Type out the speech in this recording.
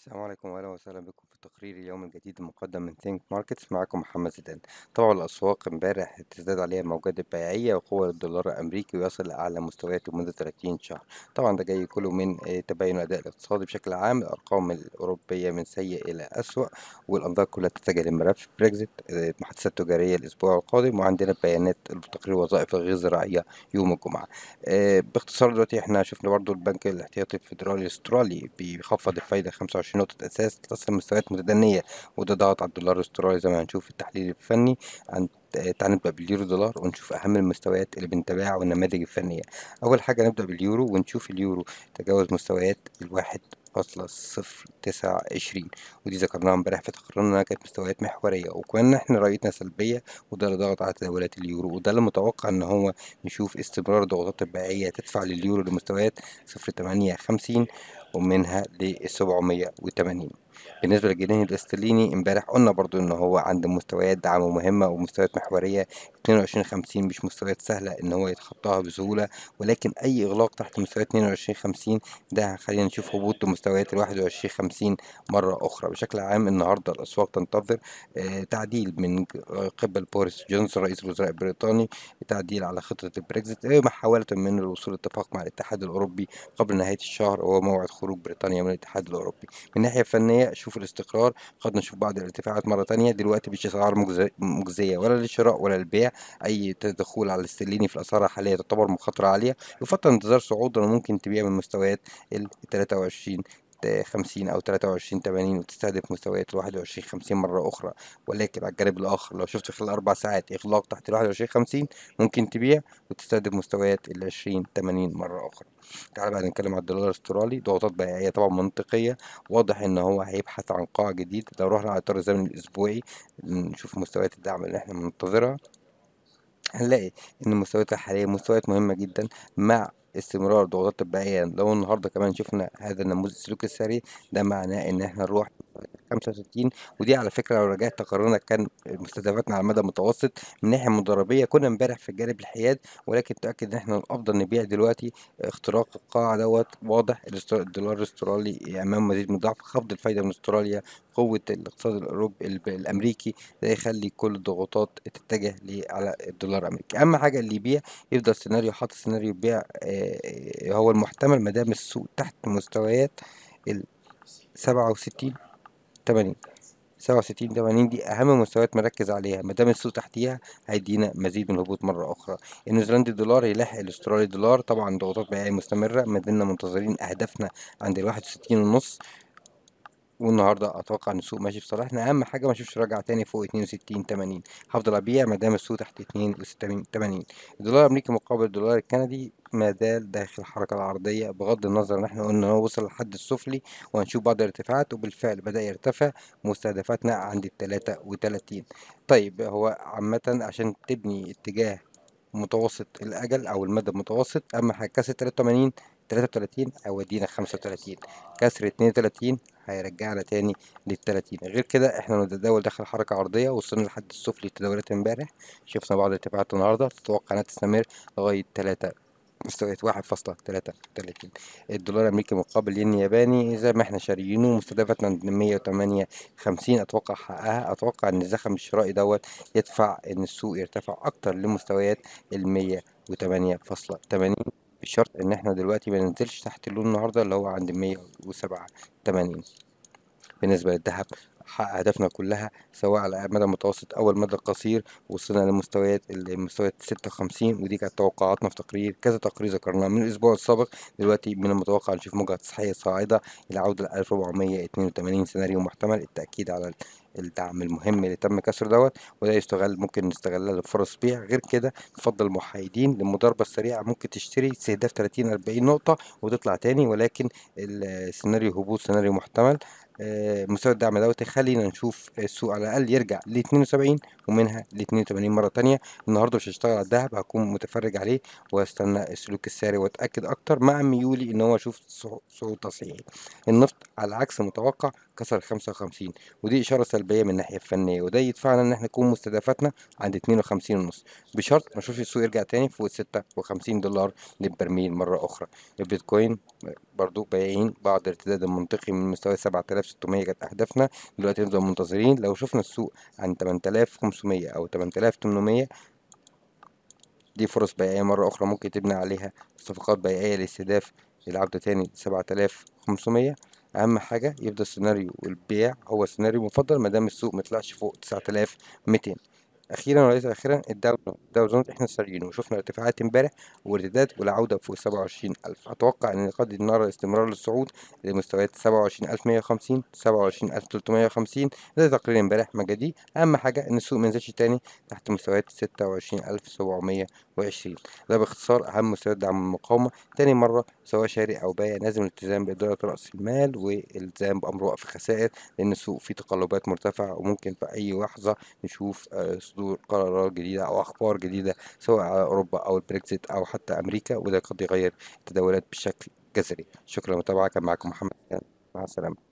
السلام عليكم واهلا وسهلا بكم في تقرير اليوم الجديد المقدم من ثينك ماركتس معكم محمد زيدان طبعا الاسواق امبارح تزداد عليها الموجات البيعيه وقوه الدولار الامريكي ويصل لاعلى مستوياته منذ 30 شهر طبعا ده جاي كله من آه، تباين الاداء الاقتصادي بشكل عام الارقام الاوروبيه من سيء الى اسوا والانظار كلها تتجه لملف بريكزيت آه، المحادثات التجاريه الاسبوع القادم وعندنا بيانات تقرير وظائف الغير الزراعيه يوم الجمعه آه، باختصار دلوقتي احنا شفنا برضو البنك الاحتياطي الفيدرالي الاسترالي بيخفض الفايده 25 نقطة أساس تصل لمستويات متدنية وده ضغط على الدولار الاسترالي زي ما هنشوف في التحليل الفني عن تعال نبدأ باليورو دولار ونشوف أهم المستويات اللي بنتابعها والنماذج الفنية أول حاجة نبدأ باليورو ونشوف اليورو تجاوز مستويات الواحد فاصلة صفر تسعة عشرين ودي ذكرناها امبارح في تقريرنا انها كانت مستويات محورية وكمان احنا رأيتنا سلبية وده اللي ضغط على تداولات اليورو وده اللي متوقع ان هو نشوف استمرار ضغوطات البيعية تدفع لليورو لمستويات صفر تمانية خمسين ومنها للسبعمية وتمانين بالنسبة للجنيه الاسترليني امبارح قلنا برضو ان هو عند مستويات دعم مهمة ومستويات محورية اتنين وعشرين خمسين مش مستويات سهلة ان هو يتخطاها بسهولة ولكن اي اغلاق تحت مستويات اتنين وعشرين خمسين ده هيخلينا نشوف هبوط لمستويات الواحد وعشرين خمسين مرة اخرى بشكل عام النهاردة الاسواق تنتظر آه، تعديل من قبل بوريس جونسون رئيس الوزراء البريطاني تعديل على خطة البريكزيت آه، محاولة من الوصول لاتفاق مع الاتحاد الاوروبي قبل نهاية الشهر وهو موعد خروج بريطانيا من الاتحاد الاوروبي من الناحية الفنية شوف الاستقرار قد نشوف بعض الارتفاعات مرة تانية دلوقتي مفيش أسعار مجز- مجزية ولا للشراء ولا للبيع أي تدخل على الاسترليني في الأسعار الحالية تعتبر مخاطرة عالية يفضل انتظار صعود وممكن تبيع من مستويات ال 23 خمسين أو تلاتة وعشرين تمانين وتستهدف مستويات الواحد وعشرين خمسين مرة أخرى ولكن على الجانب الآخر لو شفت خلال أربع ساعات إغلاق تحت الواحد وعشرين خمسين ممكن تبيع وتستهدف مستويات العشرين تمانين مرة أخرى تعال بقى نتكلم على الدولار الاسترالي ضغوطات بيعية طبعا منطقية واضح إن هو هيبحث عن قاع جديد لو رحنا على الإطار الزمني الأسبوعي نشوف مستويات الدعم اللي احنا بننتظرها هنلاقي إن المستويات الحالية مستويات مهمة جدا مع استمرار ضغوطات البيعية لو النهاردة كمان شفنا هذا النموذج السلوكي السريع ده معناه إن احنا نروح خمسة وستين ودي على فكرة لو رجعت تقاريرنا كان مستهدفاتنا على المدى المتوسط من ناحية مضاربية كنا امبارح في الجانب الحياد ولكن تأكد إن احنا الأفضل نبيع دلوقتي اختراق القاع دوت واضح الاستر- الدولار الاسترالي أمام مزيد من ضعف خفض الفايدة من استراليا قوة الاقتصاد الأوروبي الب- الأمريكي ده يخلي كل الضغوطات تتجه ل- على الدولار الأمريكي أهم حاجة اللي يبيع يفضل سيناريو حاطط سيناريو بيع آه، آه، هو المحتمل ما دام السوق تحت مستويات ال 67 80 سبعة وستين تمانين دي أهم مستويات مركز عليها ما دام السوق تحتيها هيدينا مزيد من الهبوط مرة أخرى النيوزيلندي دولار يلاحق الأسترالي دولار طبعا ضغوطات بيعية مستمرة ما زلنا منتظرين أهدافنا عند الواحد وستين ونص والنهارده اتوقع ان السوق ماشي في صالحنا اهم حاجه ما اشوفش راجع تاني فوق 62 80 هفضل ابيع ما دام السوق تحت 62 80 الدولار الامريكي مقابل الدولار الكندي ما زال داخل الحركه العرضيه بغض النظر ان احنا قلنا هو وصل للحد السفلي وهنشوف بعض الارتفاعات وبالفعل بدا يرتفع مستهدفاتنا عند ال 33 طيب هو عامه عشان تبني اتجاه متوسط الأجل أو المدى المتوسط أهم حاجة كسر 83 33 هيودينا 35 كسر 32 هيرجعنا تاني لل 30 غير كده احنا بنتداول داخل حركة عرضية وصلنا لحد السفلي التداولات امبارح شفنا بعض الارتفاعات النهاردة تتوقع انها تستمر لغاية 3 مستويات واحد فاصلة تلاتة وتلاتين الدولار الأمريكي مقابل الين الياباني زي ما احنا شاريينه مستهدفاتنا عند مية وتمانية خمسين أتوقع حققها أتوقع إن الزخم الشرائي دوت يدفع إن السوق يرتفع أكتر لمستويات المية وتمانية فاصلة تمانين بشرط إن احنا دلوقتي ما ننزلش تحت اللون النهاردة اللي هو عند مية وسبعة تمانين بالنسبة للذهب حقق أهدافنا كلها سواء على المدى المتوسط أو المدى القصير وصلنا لمستويات المستويات ستة وخمسين ودي كانت توقعاتنا في تقرير كذا تقرير ذكرناه من الأسبوع السابق دلوقتي من المتوقع نشوف موجة تصحيحية صاعدة العودة ل 1482 سيناريو محتمل التأكيد على الدعم المهم اللي تم كسره دوت وده يستغل ممكن نستغلها لفرص بيع غير كده نفضل محايدين للمضاربة السريعة ممكن تشتري استهداف 30 40 نقطة وتطلع تاني ولكن السيناريو هبوط سيناريو محتمل آه، مستوى الدعم دوت يخلينا نشوف السوق على الأقل يرجع ل 72 ومنها ل 82 مرة تانية النهاردة مش هشتغل على الذهب هكون متفرج عليه واستنى السلوك الساري واتأكد أكتر مع ميولي إن هو أشوف صعود صعود تصحيحي النفط على عكس المتوقع كسر 55 ودي إشارة سلبية من الناحية الفنية وده يدفعنا إن احنا نكون مستهدفاتنا عند 52 ونص بشرط ما نشوفش السوق يرجع تاني فوق 56 دولار للبرميل مرة أخرى البيتكوين برضو بايعين بعض الارتداد المنطقي من مستوى 7600 كانت أهدافنا دلوقتي نفضل منتظرين لو شفنا السوق عند 8500 أو 8800 دي فرص بيعية مرة أخرى ممكن تبني عليها صفقات بيعية لاستهداف العودة تاني لسبعة آلاف خمسمية أهم حاجة يفضل سيناريو البيع هو السيناريو المفضل مادام السوق مطلعش فوق تسعة آلاف ميتين أخيرا وليس أخيرا الداو الداو جونز إحنا ساريين وشفنا ارتفاعات امبارح وارتداد والعودة فوق سبعة وعشرين ألف أتوقع إن قد نرى استمرار للصعود لمستويات سبعة وعشرين ألف مية وخمسين سبعة وعشرين ألف تلتمية وخمسين ده تقرير امبارح مجدي أهم حاجة إن السوق منزلش تاني تحت مستويات ستة وعشرين ألف سبعمية وعشرين ده باختصار أهم مستويات دعم المقاومة تاني مرة سواء شاري أو بايع لازم الالتزام بإدارة رأس المال والالتزام بأمر وقف الخسائر لأن السوق فيه تقلبات مرتفعة وممكن في أي لحظة نشوف آه، صدور قرارات جديدة أو أخبار جديدة سواء على أوروبا أو البريكزيت أو حتى أمريكا وده قد يغير التداولات بشكل جذري شكرا للمتابعة كان معكم محمد مع السلامة